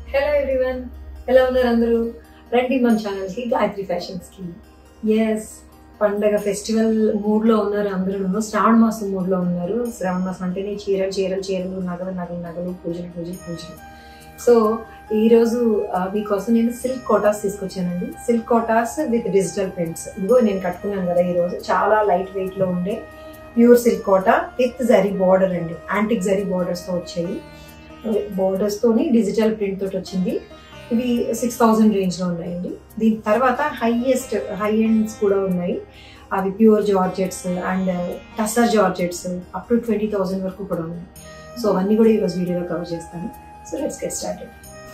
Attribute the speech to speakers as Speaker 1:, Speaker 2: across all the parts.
Speaker 1: hello everyone ఎలా ఉన్నారు అందరూ రండి మన ఛానల్కి గాయత్రి ఫ్యాషన్స్కి ఎస్ పండగ ఫెస్టివల్ మూడ్లో ఉన్నారు అందరూ శ్రావణ మాసం మూడ్లో ఉన్నారు శ్రావణ మాసం అంటేనే చీరలు చీరలు చీరలు నగలు నగలు నగలు పూజలు పూజలు పూజలు సో ఈరోజు ఆ, మీకోసం నేను సిల్క్ కోటాస్ తీసుకొచ్చానండి silk Kotas with digital prints ఇదిగో నేను కట్టుకున్నాను కదా ఈరోజు చాలా లైట్ వెయిట్లో ఉండే pure silk Kota with zari border అండి యాంటిక్ జరీ బార్డర్స్తో వచ్చాయి బోర్డర్స్ తోని డిజిటల్ ప్రింట్ తోటి వచ్చింది ఇవి సిక్స్ థౌజండ్ రేంజ్ లో ఉన్నాయండి దీని తర్వాత హైయెస్ట్ హై ఎండ్స్ కూడా ఉన్నాయి అవి pure georgettes and tussar georgettes up to twenty thousand వరకు కూడా ఉన్నాయి సో అవన్నీ కూడా ఈరోజు వీడియోలో కవర్ చేస్తాను సో లెట్స్ గెట్ స్టార్టెడ్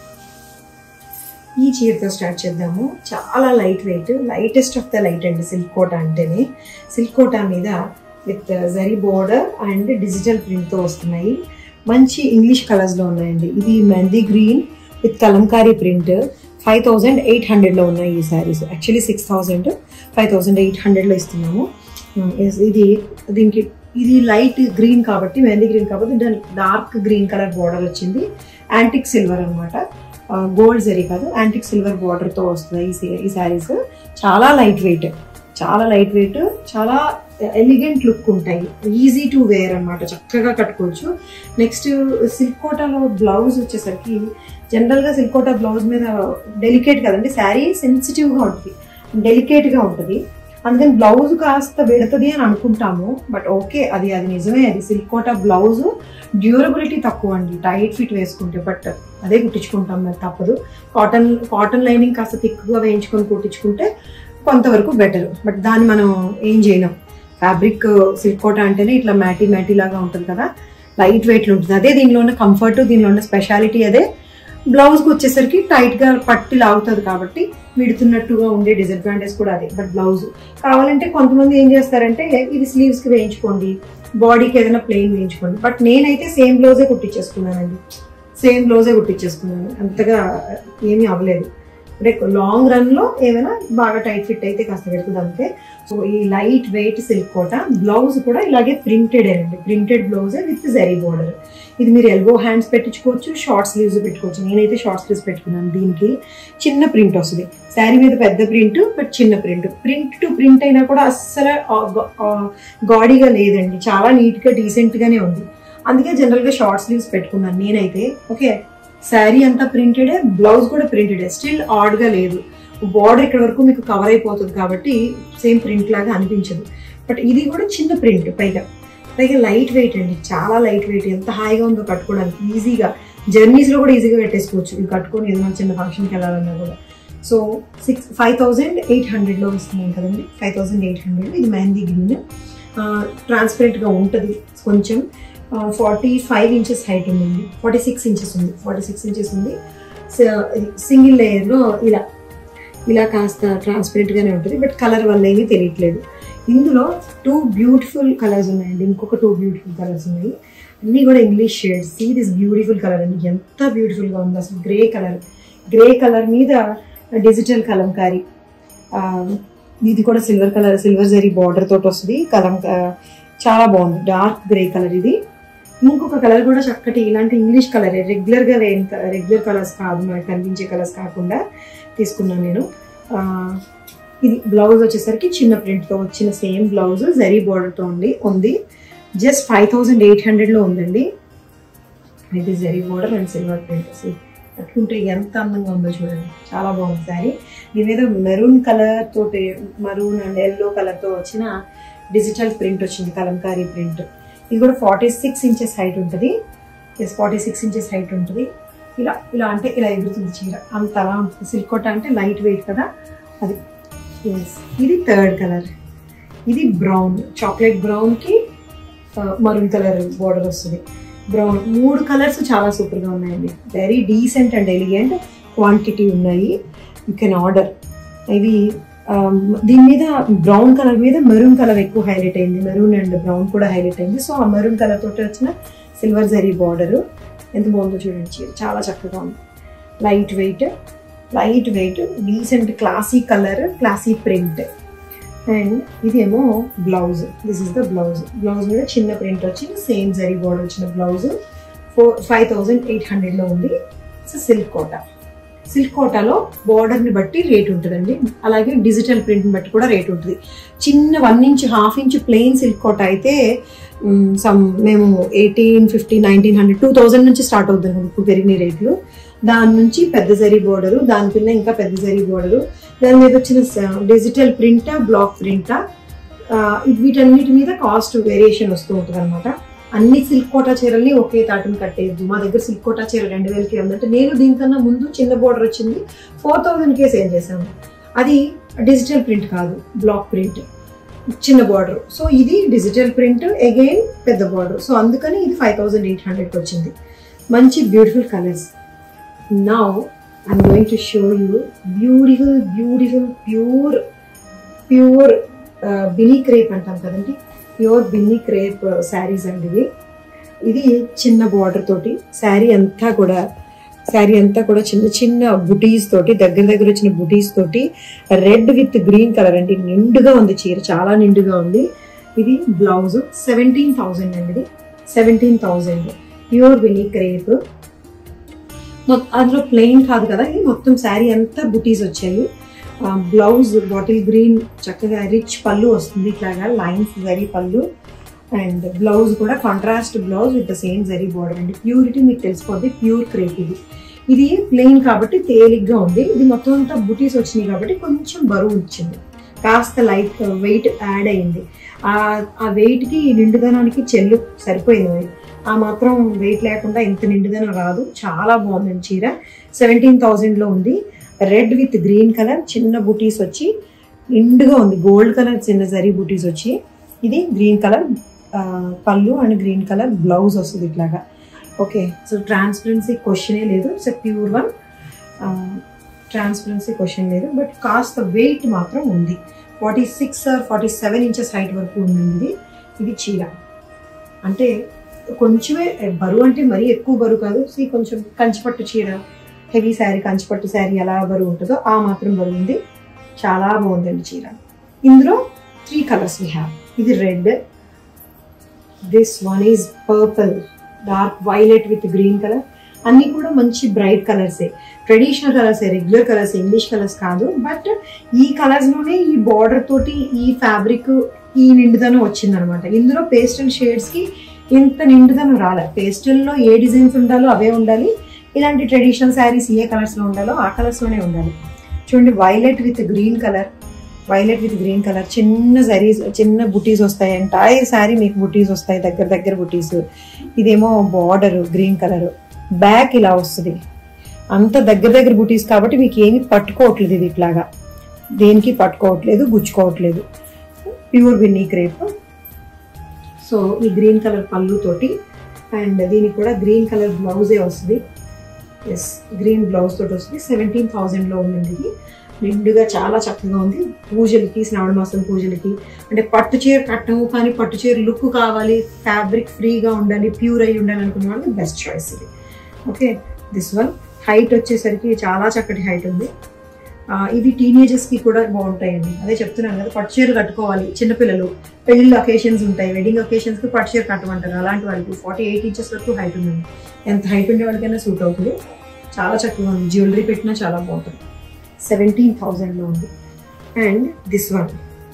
Speaker 1: ఈ చీరతో స్టార్ట్ చేద్దాము చాలా light weight lightest of the light అండి సిల్క్ కోటా అంటేనే సిల్క్ కోటా మీద with zari border and digital ప్రింట్తో వస్తున్నాయి మంచి ఇంగ్లీష్ కలర్స్లో ఉన్నాయండి ఇది mehndi green with Kalamkari print five thousand eight హండ్రెడ్లో ఉన్నాయి ఈ sarees actually six thousand five thousand eight హండ్రెడ్లో ఇస్తున్నాము ఉమ్, is- ఇది దీనికి ఇది లైట్ గ్రీన్ కాబట్టి మెహందీ గ్రీన్ కాబట్టి దాని డార్క్ గ్రీన్ కలర్ బార్డర్ వచ్చింది యాంటిక్ సిల్వర్ అనమాట గోల్డ్ జరీ కాదు యాంటిక్ సిల్వర్ బార్డర్తో వస్తున్నాయి ఈ సీ- ఈ శారీస్ చాలా లైట్ వెయిట్ చాలా లైట్ వెయిట్ చాలా ఎలిగెంట్ లుక్ ఉంటాయి ఈజీ టు వేర్ అన్నమాట చక్కగా కట్టుకోవచ్చు నెక్స్ట్ సిల్క్ కోటాలో బ్లౌజ్ వచ్చేసరికి జనరల్గా సిల్క్ కోటా బ్లౌజ్ మీద డెలికేట్ కదండి శారీ సెన్సిటివ్గా ఉంటుంది డెలికేట్గా ఉంటుంది అందుకని బ్లౌజ్ కాస్త పెడుతుంది అని అనుకుంటాము బట్ ఓకే అది అది నిజమే అది సిల్క్ కోటా బ్లౌజ్ డ్యూరబిలిటీ తక్కువ అండి టైట్ ఫిట్ వేసుకుంటే బట్ అదే కుట్టించుకుంటాం మరి తప్పదు కాటన్ కాటన్ లైనింగ్ కాస్త థిక్గా వేయించుకొని కుట్టించుకుంటే కొంతవరకు బెటర్ బట్ దాన్ని మనం ఏం చేయలేం ఫ్యాబ్రిక్ సిల్క్ కోట అంటేనే ఇట్లా మ్యాటీ మ్యాటీ లాగా ఉంటుంది కదా లైట్ వెయిట్లో ఉంటుంది అదే దీనిలో ఉన్న కంఫర్ట్ దీనిలో ఉన్న స్పెషాలిటీ అదే బ్లౌజ్కి వచ్చేసరికి టైట్గా పట్టి లాగుతుంది కాబట్టి విడుతున్నట్టుగా ఉండే డిసడ్వాంటేజ్ కూడా అదే బట్ బ్లౌజ్ కావాలంటే కొంతమంది ఏం చేస్తారంటే ఇది స్లీవ్స్కి వేయించుకోండి బాడీకి ఏదైనా ప్లెయిన్ వేయించుకోండి బట్ నేనైతే సేమ్ బ్లౌజే కుట్టించేసుకున్నానండి సేమ్ బ్లౌజే కుట్టించేసుకున్నాను అంతగా ఏమీ అవ్వలేదు అంటే లాంగ్ రన్ లో ఏమైనా బాగా టైట్ ఫిట్ అయితే కాస్త పెడుతుంది అంతే సో ఈ light weight silk Kota blouse కూడా ఇలాగే ప్రింటెడ్ అండి printed blouse with zari border ఇది మీరు ఎల్బో హ్యాండ్స్ పెట్టించుకోవచ్చు షార్ట్ స్లీవ్స్ పెట్టుకోవచ్చు నేనైతే షార్ట్ స్లీవ్స్ పెట్టుకున్నాను దీనికి చిన్న ప్రింట్ వస్తుంది శారీ మీద పెద్ద ప్రింట్ బట్ చిన్న ప్రింట్ ప్రింట్ టు ప్రింట్ అయినా కూడా అస్సలు గాడీగా లేదండి చాలా నీట్గా డీసెంట్గానే ఉంది అందుకే జనరల్గా షార్ట్ స్లీవ్స్ పెట్టుకున్నాను నేనైతే ఓకే శారీ అంతా ప్రింటెడే బ్లౌజ్ కూడా ప్రింటెడే స్టిల్ ఆడ్గా లేదు బార్డర్ ఇక్కడ వరకు మీకు కవర్ అయిపోతుంది కాబట్టి సేమ్ ప్రింట్ లాగా అనిపించదు బట్ ఇది కూడా చిన్న ప్రింట్ పైగా పైగా లైట్ వెయిట్ అండి చాలా లైట్ వెయిట్ ఎంత హాయిగా ఉందో కట్టుకోవడానికి ఈజీగా జర్నీస్లో కూడా ఈజీగా పెట్టేసుకోవచ్చు ఇది కట్టుకొని ఏదైనా చిన్న ఫంక్షన్కి వెళ్ళాలన్నా కూడా so six five thousand eight హండ్రెడ్లో వస్తున్నాయి కదండి ఫైవ్ థౌజండ్ ఎయిట్ హండ్రెడ్ ఇది మెహందీ గ్రీన్ ట్రాన్స్పరెంట్గా ఉంటుంది కొంచెం ఫార్టీ ఫైవ్ ఇంచెస్ హైట్ ఉంది ఫార్టీ సిక్స్ ఇంచెస్ ఉంది ఫార్టీ సిక్స్ ఇంచెస్ ఉంది సింగిల్ లేయర్లో ఇలా ఇలా కాస్త ట్రాన్స్పరెంట్గానే ఉంటుంది బట్ కలర్ వల్ల ఏమీ తెలియట్లేదు ఇందులో టూ బ్యూటిఫుల్ కలర్స్ ఉన్నాయండి ఇంకొక టూ బ్యూటిఫుల్ కలర్స్ ఉన్నాయి అన్నీ కూడా English shades see this beautiful colour అండి ఎంత బ్యూటిఫుల్గా ఉంది అసలు గ్రే కలర్ గ్రే కలర్ మీద డిజిటల్ కలంకారీ ఆ, ఇది కూడా silver colour silver zari border తోటి వస్తుంది కలం చాలా బాగుంది డార్క్ గ్రే కలర్ ఇది ఇంకొక కలర్ కూడా చక్కటి ఇలాంటి ఇంగ్లీష్ కలర్ రెగ్యులర్గా వేయం రెగ్యులర్ కలర్స్ కాదు మనకు కనిపించే కలర్స్ కాకుండా తీసుకున్నాను నేను ఆ, ఇది బ్లౌజ్ వచ్చేసరికి చిన్న ప్రింట్తో వచ్చిన సేమ్ బ్లౌజ్ జరీ బార్డర్తో ఉంది ఉంది జస్ట్ ఫైవ్ థౌజండ్ ఎయిట్ హండ్రెడ్లో ఉందండి ఇది zari border and silver print కట్టుకుంటే ఎంత అందంగా ఉందో చూడండి చాలా బాగుంది శారీ దీని మీద మెరూన్ కలర్ తోటి మరూన్ అండ్ ఎల్లో కలర్తో వచ్చిన డిజిటల్ ప్రింట్ వచ్చింది కలంకారీ ప్రింట్ ఇది కూడా ఫార్టీ సిక్స్ ఇంచెస్ హైట్ ఉంటుంది yes forty six inches height ఉంటుంది ఇలా ఇలా అంటే ఇలా ఎగురుతుంది చీర అంత అలా ఉంటుంది సిల్క్ కోట అంటే లైట్ వెయిట్ కదా అది ఎస్ ఇది థర్డ్ కలర్ ఇది బ్రౌన్ చాక్లెట్ బ్రౌన్కి మరూన్ కలర్ బార్డర్ వస్తుంది బ్రౌన్ మూడు కలర్స్ చాలా సూపర్గా ఉన్నాయండి very decent and elegant quantity ఉన్నాయి యూ కెన్ ఆర్డర్ ఇవి um, దీని మీద బ్రౌన్ కలర్ మీద మెరూన్ కలర్ ఎక్కువ హైలైట్ అయింది మెరూన్ అండ్ బ్రౌన్ కూడా హైలైట్ అయింది సో ఆ మెరూన్ కలర్ తోటి వచ్చిన సిల్వర్ జరీ బార్డర్ ఎంత బాగుందో చూడండి చీర చాలా చక్కగా ఉంది light weight light weight decent classy colour classy print and ఇదేమో blouse this is the blouse blouse మీద చిన్న ప్రింట్ వచ్చి సేమ్ జరీ బోర్డర్ వచ్చిన blouse four five thousand eight హండ్రెడ్లో ఉంది సిల్క్ కోట సిల్క్ కోటాలో border ని బట్టి రేట్ ఉంటుందండి అలాగే డిజిటల్ ప్రింట్ బట్టి కూడా రేట్ ఉంటుంది చిన్న one inch half inch plain silk Kota అయితే సమ్ మేము eighteen fifty nineteen hundred two thousand నుంచి స్టార్ట్ అవుతుంది ఇప్పుడు పెరిగిన రేట్లు దాని నుంచి పెద్ద జరీ బోర్డరు దానికన్నా ఇంకా పెద్ద జరీ బోర్డరు దాని మీద వచ్చిన డిజిటల్ ప్రింటా బ్లాక్ ప్రింటా వీటన్నిటి మీద కాస్ట్ వేరియేషన్ వస్తూ ఉంటుంది అనమాట అన్ని సిల్క్ కోటా చీరల్ని ఒకే తాటును కట్టేయద్దు మా దగ్గర సిల్క్ కోటా చీర రెండు వేలకి ఉందంటే నేను దీనికన్నా ముందు చిన్న బోర్డర్ వచ్చింది ఫోర్ థౌజండ్కే సేల్ చేశాను అది డిజిటల్ ప్రింట్ కాదు బ్లాక్ ప్రింట్ చిన్న బార్డర్ సో ఇది డిజిటల్ ప్రింట్ అగైన్ పెద్ద బార్డర్ సో అందుకని ఇది ఫైవ్ థౌజండ్ ఎయిట్ హండ్రెడ్కి వచ్చింది మంచి beautiful colours now I'm going to show you beautiful beautiful pure pure Binny crepe అంటాం కదండి ప్యూర్ బిన్నీ క్రేప్ శారీస్ అండి ఇవి ఇది చిన్న బార్డర్ తోటి శారీ అంతా కూడా శారీ అంతా కూడా చిన్న చిన్న బుటీస్ తోటి దగ్గర దగ్గర వచ్చిన బుటీస్ తోటి రెడ్ విత్ గ్రీన్ కలర్ అండి నిండుగా ఉంది చీర చాలా నిండుగా ఉంది ఇది బ్లౌజ్ సెవెంటీన్ థౌజండ్ అండి ఇది seventeen thousand pure Binny crepe అందులో ప్లెయిన్ కాదు కదా ఇది మొత్తం శారీ అంతా బుటీస్ వచ్చాయి బ్లౌజ్ బాటిల్ గ్రీన్ చక్కగా రిచ్ పళ్ళు వస్తుంది ఇట్లాగా లైన్స్ జరీ పళ్ళు అండ్ బ్లౌజ్ కూడా contrast blouse with the same zari border అండి ప్యూరిటీ మీకు తెలిసిపోద్ది ప్యూర్ క్రేప్ ఇది ఇది ప్లెయిన్ కాబట్టి తేలిగ్గా ఉంది ఇది మొత్తం అంతా బుటీస్ వచ్చినాయి కాబట్టి కొంచెం బరువు ఇచ్చింది కాస్త లైట్ వెయిట్ యాడ్ అయింది ఆ వెయిట్కి నిండుదనానికి చెల్లు సరిపోయింది ఆ మాత్రం వెయిట్ లేకుండా ఇంత నిండుదనం రాదు చాలా బాగుంది చీర సెవెంటీన్ థౌజండ్లో ఉంది రెడ్ విత్ గ్రీన్ కలర్ చిన్న బుటీస్ వచ్చి నిండుగా ఉంది గోల్డ్ కలర్ చిన్న జరీ బుటీస్ వచ్చి ఇది గ్రీన్ కలర్ పళ్ళు అండ్ గ్రీన్ కలర్ బ్లౌజ్ వస్తుంది ఇట్లాగా ఓకే సో ట్రాన్స్పరెన్సీ క్వశ్చనే లేదు it's pure one transparency question లేదు బట్ కాస్త వెయిట్ మాత్రం ఉంది forty six forty seven inches height వరకు ఉంది ఇది చీర అంటే కొంచెమే బరువు అంటే మరీ ఎక్కువ బరువు కాదు సీ కొంచెం కంచిపట్టు చీర హెవీ శారీ కంచిపట్టు శారీ ఎలా బరువు ఉంటుందో ఆ మాత్రం బరువు ఉంది చాలా బాగుందండి చీర ఇందులో త్రీ కలర్స్ వీ హ్యావ్ ఇది red this one is purple dark violet with green colour అన్నీ కూడా మంచి బ్రైట్ కలర్సే traditional colours regular colours English colours కాదు బట్ ఈ కలర్స్లోనే ఈ బార్డర్ తోటి ఈ ఫ్యాబ్రిక్ ఈ నిండుదనం వచ్చిందనమాట ఇందులో పేస్టల్ షేడ్స్కి ఇంత నిండుదనం రాలే పేస్టల్లో ఏ డిజైన్స్ ఉండాలో అవే ఉండాలి ఇలాంటి ట్రెడిషనల్ శారీస్ ఏ కలర్స్లో ఉండాలో ఆ కలర్స్లోనే ఉండాలి చూడండి violet with green colour violet with green colour చిన్న జరీస్ చిన్న బుటీస్ వస్తాయి ఎంటైర్ శారీ మీకు బుటీస్ వస్తాయి దగ్గర దగ్గర బుటీస్ ఇదేమో బార్డర్ గ్రీన్ కలర్ బ్యాక్ ఇలా వస్తుంది అంత దగ్గర దగ్గర బుటీస్ కాబట్టి మీకు ఏమి పట్టుకోవట్లేదు ఇది ఇట్లాగా దేనికి పట్టుకోవట్లేదు గుచ్చుకోవట్లేదు ప్యూర్ విన్నీ క్రేప్ సో ఈ గ్రీన్ కలర్ పళ్ళు తోటి అండ్ దీనికి కూడా గ్రీన్ కలర్ బ్లౌజే వస్తుంది ఎస్ గ్రీన్ బ్లౌజ్ తోటి వస్తుంది సెవెంటీన్ థౌజండ్లో ఉందండి ఇది నిండుగా చాలా చక్కగా ఉంది పూజలకి శ్రావణ మాసం పూజలకి అంటే పట్టు చీర కట్టము కానీ పట్టు చీర లుక్ కావాలి ఫ్యాబ్రిక్ ఫ్రీగా ఉండాలి ప్యూర్ అయి ఉండాలి అనుకున్న వాళ్ళకి బెస్ట్ చాయిస్ ఇది ఓకే దిస్ వన్ హైట్ వచ్చేసరికి చాలా చక్కటి హైట్ ఉంది ఇవి టీనేజర్స్కి కూడా బాగుంటాయండి అదే చెప్తున్నాను కదా పట్టు చీర కట్టుకోవాలి చిన్నపిల్లలు పెళ్ళిళ్ళు అకేషన్స్ ఉంటాయి వెడ్డింగ్ అకేషన్స్కి పట్టు చీర కట్టమంటారు అలాంటి వాళ్ళకి ఫార్టీ ఎయిట్ ఇంచెస్ వరకు హైట్ ఉందండి ఎంత హైట్ ఉండే వాళ్ళకైనా సూట్ అవుతుంది చాలా చక్కగా ఉంది జ్యువెలరీ పెట్టినా చాలా బాగుంటుంది సెవెంటీన్ థౌజండ్లో ఉంది and this one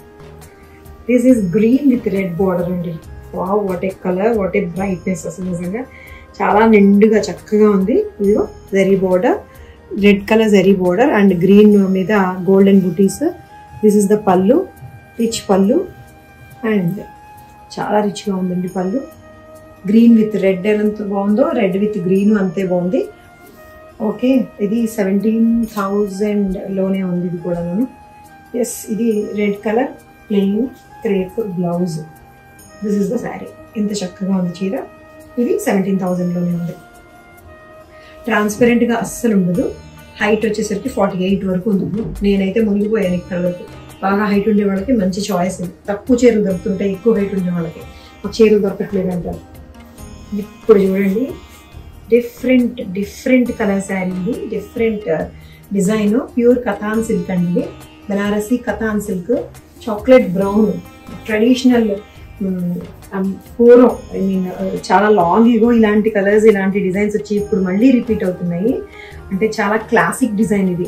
Speaker 1: this is green with red border అండి wow what a colour what a brightness అసలు నిజంగా చాలా నిండుగా చక్కగా ఉంది ఇదిగో zari border red colour zari border and green మీద గోల్డెన్ బుటీస్ this is the pallu rich pallu and చాలా రిచ్గా ఉందండి పళ్ళు గ్రీన్ విత్ రెడ్ ఎంత బాగుందో రెడ్ విత్ గ్రీన్ అంతే బాగుంది ఓకే ఇది సెవెంటీన్ థౌజండ్లోనే ఉంది ఇది కూడా నేను ఎస్ ఇది red colour plain crepe blouse this is the sari ఇంత చక్కగా ఉంది చీర ఇది సెవెంటీన్ థౌజండ్లోనే ఉంది ట్రాన్స్పరెంట్గా అస్సలు ఉండదు హైట్ వచ్చేసరికి ఫార్టీ ఎయిట్ వరకు ఉంది నేనైతే మునిగిపోయాను ఇక్కడ వరకు బాగా హైట్ ఉండే వాళ్ళకి మంచి చాయిస్ తక్కువ చీరలు దొరుకుతుంటాయి ఎక్కువ హైట్ ఉండే వాళ్ళకి ఆ చీరలు దొరకట్లేదు అంటారు ఇప్పుడు చూడండి డిఫరెంట్ డిఫరెంట్ కలర్ శారీ ఇది different design pure katan silk అండి ఇది Banarasi katan silk chocolate brown traditional పూర్వం ఐ మీన్ చాలా లాంగ్ ఇగో ఇలాంటి కలర్స్ ఇలాంటి డిజైన్స్ వచ్చి ఇప్పుడు మళ్ళీ రిపీట్ అవుతున్నాయి అంటే చాలా క్లాసిక్ డిజైన్ ఇది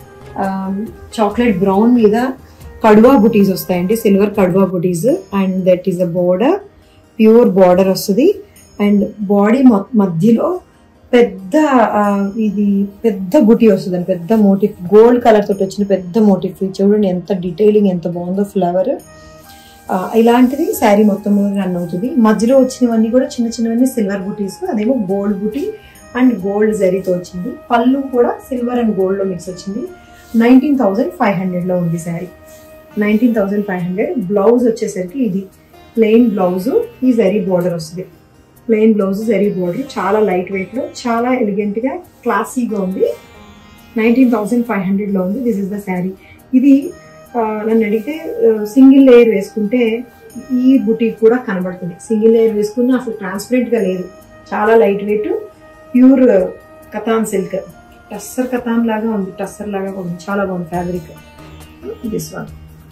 Speaker 1: చాక్లెట్ బ్రౌన్ మీద కడువా బుటీస్ వస్తాయండి సిల్వర్ కడువా బుటీస్ and that is a border pure border వస్తుంది అండ్ బాడీ మధ్యలో పెద్ద ఆ, ఇది పెద్ద బుటీ వస్తుంది పెద్ద మోటిఫ్ గోల్డ్ కలర్ తోటి వచ్చిన పెద్ద మోటిఫ్ చూడండి ఎంత డీటెయిలింగ్ ఎంత బాగుందో ఫ్లవర్ ఇలాంటిది శారీ మొత్తం రన్ అవుతుంది మధ్యలో వచ్చినవన్నీ కూడా చిన్న చిన్నవన్నీ సిల్వర్ బుటీస్ అదేమో గోల్డ్ బుటీ అండ్ గోల్డ్ జరీతో వచ్చింది పళ్ళు కూడా సిల్వర్ అండ్ గోల్డ్ లో మిక్స్ వచ్చింది నైన్టీన్ థౌసండ్ ఫైవ్ హండ్రెడ్ లో ఉంది sari nineteen thousand five hundred blouse వచ్చేసరికి ఇది ప్లెయిన్ బ్లౌజ్ ఈ జరీ బోర్డర్ వస్తుంది ప్లెయిన్ బ్లౌజ్ జరీ బోర్డర్ చాలా లైట్ వెయిట్ లో చాలా ఎలిగెంట్ గా క్లాసీగా ఉంది నైన్టీన్ థౌసండ్ ఫైవ్ హండ్రెడ్ లో ఉంది దిస్ ఇస్ ద శారీ ఇది ఆ, నన్ను అడిగితే సింగిల్ లేయర్ వేసుకుంటే ఈ బుటీక్ కూడా కనబడుతుంది సింగిల్ లేయర్ వేసుకున్న అసలు ట్రాన్స్పరెంట్ గా లేదు చాలా light weight pure katan silk tussar katan లాగా ఉంది టస్సర్ లాగా ఉంది చాలా బాగుంది ఫ్యాబ్రిక్ దిస్ వన్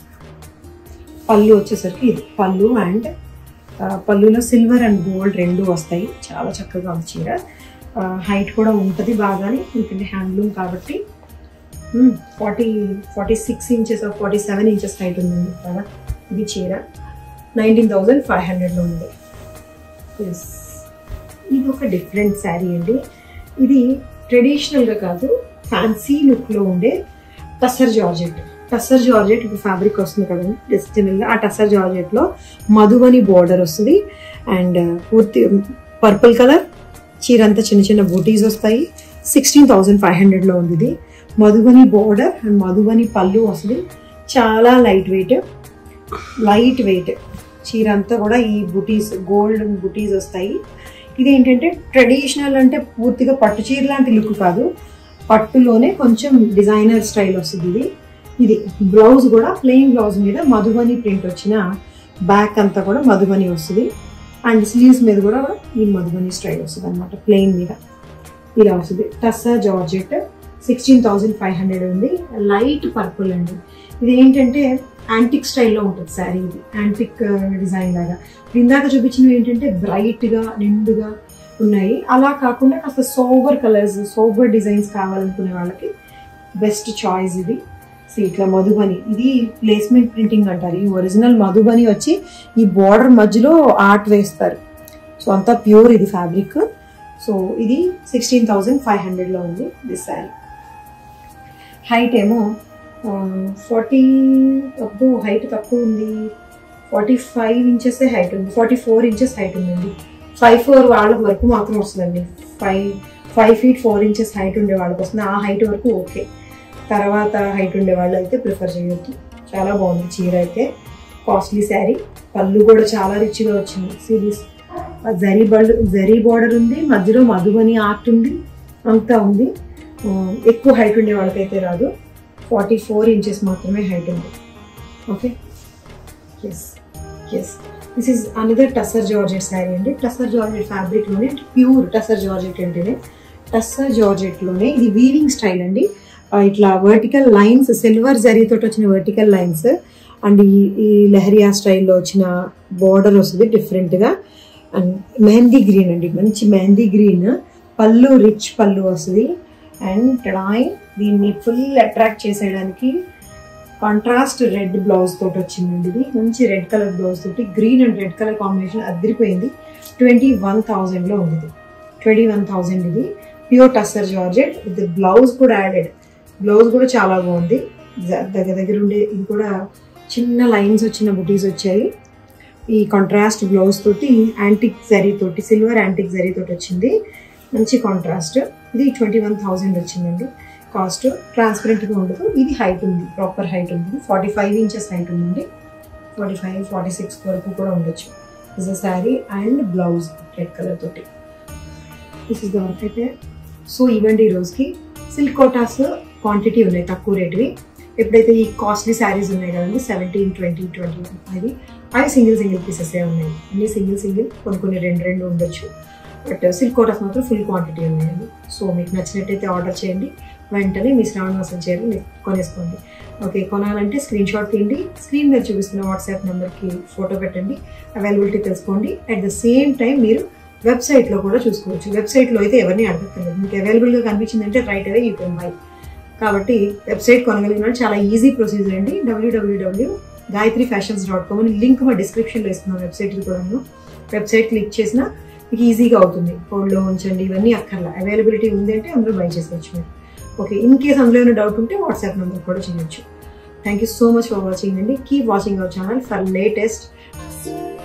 Speaker 1: పళ్ళు వచ్చేసరికి ఇది పళ్ళు అండ్ పళ్ళులో సిల్వర్ అండ్ గోల్డ్ రెండు వస్తాయి చాలా చక్కగా ఉంది చీర హైట్ కూడా ఉంటుంది బాగానే ఎందుకంటే హ్యాండ్లూమ్ కాబట్టి forty forty six inches forty seven inches height ఉందండి బాగా ఇది చీర నైన్టీన్ థౌజండ్ ఫైవ్ హండ్రెడ్లో ఉంది ఎస్ ఇది ఒక డిఫరెంట్ శారీ అండి ఇది ట్రెడిషనల్గా కాదు ఫ్యాన్సీ లుక్లో ఉండే టసర్ జార్జెట్ టసర్ జార్జెట్ ఇప్పుడు ఫ్యాబ్రిక్ వస్తుంది కదండి డెస్టినల్గా ఆ టసర్ జార్జెట్లో మధుబని బార్డర్ వస్తుంది అండ్ పూర్తి పర్పుల్ కలర్ చీర అంతా చిన్న చిన్న బూటీస్ వస్తాయి సిక్స్టీన్ థౌసండ్ ఫైవ్ హండ్రెడ్లో ఉంది ఇది మధుబని బార్డర్ అండ్ మధుబని పళ్ళు వస్తుంది చాలా లైట్ వెయిట్ లైట్ వెయిట్ చీర అంతా కూడా ఈ బుటీస్ గోల్డ్ బుటీస్ వస్తాయి ఇది ఏంటంటే ట్రెడిషనల్ అంటే పూర్తిగా పట్టు చీర లాంటి లుక్ కాదు పట్టులోనే కొంచెం డిజైనర్ స్టైల్ వస్తుంది ఇది ఇది బ్లౌజ్ కూడా ప్లెయిన్ బ్లౌజ్ మీద మధుబని ప్రింట్ వచ్చిన బ్యాక్ అంతా కూడా మధుబని వస్తుంది అండ్ స్లీవ్స్ మీద కూడా ఈ మధుబని స్టైల్ వస్తుంది అనమాట ప్లెయిన్ మీద ఇలా వస్తుంది tussar georgette sixteen thousand five hundred ఉంది లైట్ పర్పుల్ అండి ఇది ఏంటంటే యాంటిక్ స్టైల్లో ఉంటుంది శారీ ఇది యాంటిక్ డిజైన్ లాగా ఇప్పుడు ఇందాక చూపించినవి ఏంటంటే బ్రైట్గా నిండుగా ఉన్నాయి అలా కాకుండా కాస్త సోబర్ కలర్స్ సోబర్ డిజైన్స్ కావాలనుకునే వాళ్ళకి బెస్ట్ చాయిస్ ఇది సో ఇట్లా మధుబని ఇది ప్లేస్మెంట్ ప్రింటింగ్ అంటారు ఈ ఒరిజినల్ మధుబని వచ్చి ఈ బార్డర్ మధ్యలో ఆర్ట్ వేస్తారు సో అంతా ప్యూర్ ఇది ఫ్యాబ్రిక్ సో ఇది సిక్స్టీన్ థౌజండ్ ఫైవ్ హండ్రెడ్లో ఉంది దిస్ శారీ హైట్ ఏమో ఫార్టీ అబ్బో హైట్ తక్కువ ఉంది ఫార్టీ ఫైవ్ ఇంచెస్ హైట్ ఉంది ఫార్టీ ఫోర్ ఇంచెస్ హైట్ ఉందండి ఫైవ్ ఫోర్ వాళ్ళ వరకు మాత్రం వస్తుందండి five five feet four inches height ఉండే వాళ్ళకి వస్తుంది ఆ హైట్ వరకు ఓకే తర్వాత హైట్ ఉండే వాళ్ళు అయితే ప్రిఫర్ చేయొద్దు చాలా బాగుంది చీర అయితే కాస్ట్లీ శారీ పళ్ళు కూడా చాలా రిచ్గా వచ్చింది సిరీస్ జరీ బల్ జరీ బార్డర్ ఉంది మధ్యలో మధుబని ఆర్ట్ ఉంది అంతా ఉంది ఆ, ఎక్కువ హైట్ ఉండే వాళ్ళకైతే రాదు ఫార్టీ ఫోర్ ఇంచెస్ మాత్రమే హైట్ ఉంది okay yes yes this is another tussar georgette sari అండి టసర్ జార్జెట్ ఫ్యాబ్రిక్లోనే ప్యూర్ టసర్ జార్జెట్ అంటేనే టసర్ జార్జెట్లోనే ఇది వీవింగ్ స్టైల్ అండి ఆ, ఇట్లా వర్టికల్ లైన్స్ సిల్వర్ జరీతో వచ్చిన వర్టికల్ లైన్స్ అండ్ ఈ ఈ లెహరియా స్టైల్లో వచ్చిన బార్డర్ వస్తుంది డిఫరెంట్గా అండ్ మెహందీ గ్రీన్ అండి మంచి మెహందీ గ్రీన్ పళ్ళు రిచ్ పళ్ళు వస్తుంది అండ్ టడాయ్ దీన్ని ఫుల్ అట్రాక్ట్ చేసేయడానికి కాంట్రాస్ట్ రెడ్ బ్లౌజ్ తోటి వచ్చిందండి ఇది మంచి రెడ్ కలర్ బ్లౌజ్ తోటి green and red colour combination అదిరిపోయింది ట్వంటీ వన్ థౌజండ్లో ఉంది ఇది ట్వంటీ వన్ థౌజండ్ ఇది pure tussar georgette with blouse కూడా యాడెడ్ బ్లౌజ్ కూడా చాలా బాగుంది జ- దగ్గర దగ్గర ఉండే ఇది కూడా చిన్న లైన్స్ వచ్చిన బుటీస్ వచ్చాయి ఈ కాంట్రాస్ట్ బ్లౌజ్ తోటి యాంటిక్ జరీ తోటి సిల్వర్ యాంటిక్ జరీ తోటి వచ్చింది మంచి కాంట్రాస్ట్ ఇది ట్వంటీ వన్ థౌజండ్ వచ్చిందండి కాస్ట్ ట్రాన్స్పరెంట్గా ఉండదు ఇది హైట్ ఉంది ప్రాపర్ హైట్ ఉంది ఫార్టీ ఫైవ్ ఇంచెస్ హైట్ ఉందండి ఫార్టీ ఫైవ్ ఫార్టీ సిక్స్ వరకు కూడా ఉండొచ్చు is a sari and blouse red colour తోటి దిస్ ఇస్ ద వర్క్ అయితే సో ఇవ్వండి ఈ రోజుకి సిల్క్ కోటాస్ క్వాంటిటీ ఉన్నాయి తక్కువ రేటువి ఎప్పుడైతే ఈ కాస్ట్లీ శారీస్ ఉన్నాయి కదండి సెవెంటీన్ ట్వంటీ ట్వంటీ అవి అవి సింగిల్ సింగిల్ పీసెస్ ఉన్నాయి అన్ని సింగిల్ సింగిల్ కొన్ని కొన్ని రెండు రెండు ఉండొచ్చు బట్ సిల్క్ కోటాస్ మాత్రం ఫుల్ క్వాంటిటీ ఉన్నాయండి సో మీకు నచ్చినట్టయితే ఆర్డర్ చేయండి వెంటనే మీ శ్రావణ మాసం చీరలు మీరు కొనేసుకోండి ఓకే కొనాలంటే స్క్రీన్ షాట్ తీయండి స్క్రీన్ మీద చూపిస్తున్న వాట్సాప్ నెంబర్కి ఫోటో పెట్టండి అవైలబిలిటీ తెలుసుకోండి అట్ ద సేమ్ టైం మీరు వెబ్సైట్లో కూడా చూసుకోవచ్చు వెబ్సైట్లో అయితే ఎవరిని అడగక్కర్లేదు మీకు అవైలబుల్గా కనిపించిందంటే రైట్ అవే యూ కెన్ బై కాబట్టి వెబ్సైట్ కొనగలిగిన చాలా ఈజీ ప్రొసీజర్ అండి W W W Gayatri fashions dot com అని లింక్ మా డిస్క్రిప్షన్లో ఇస్తున్నాం వెబ్సైట్ కూడాను వెబ్సైట్ క్లిక్ చేసినా మీకు ఈజీగా అవుతుంది ఫోన్లో ఉంచండి ఇవన్నీ అక్కర్లా అవైలబిలిటీ ఉంది అంటే అందరూ బై చేసుకోవచ్చు మీరు ఓకే ఇన్ కేస్ అందులో ఏమైనా డౌట్ ఉంటే వాట్సాప్ నెంబర్ కూడా చేయొచ్చు thank you so much for watching అండి keep watching our channel for latest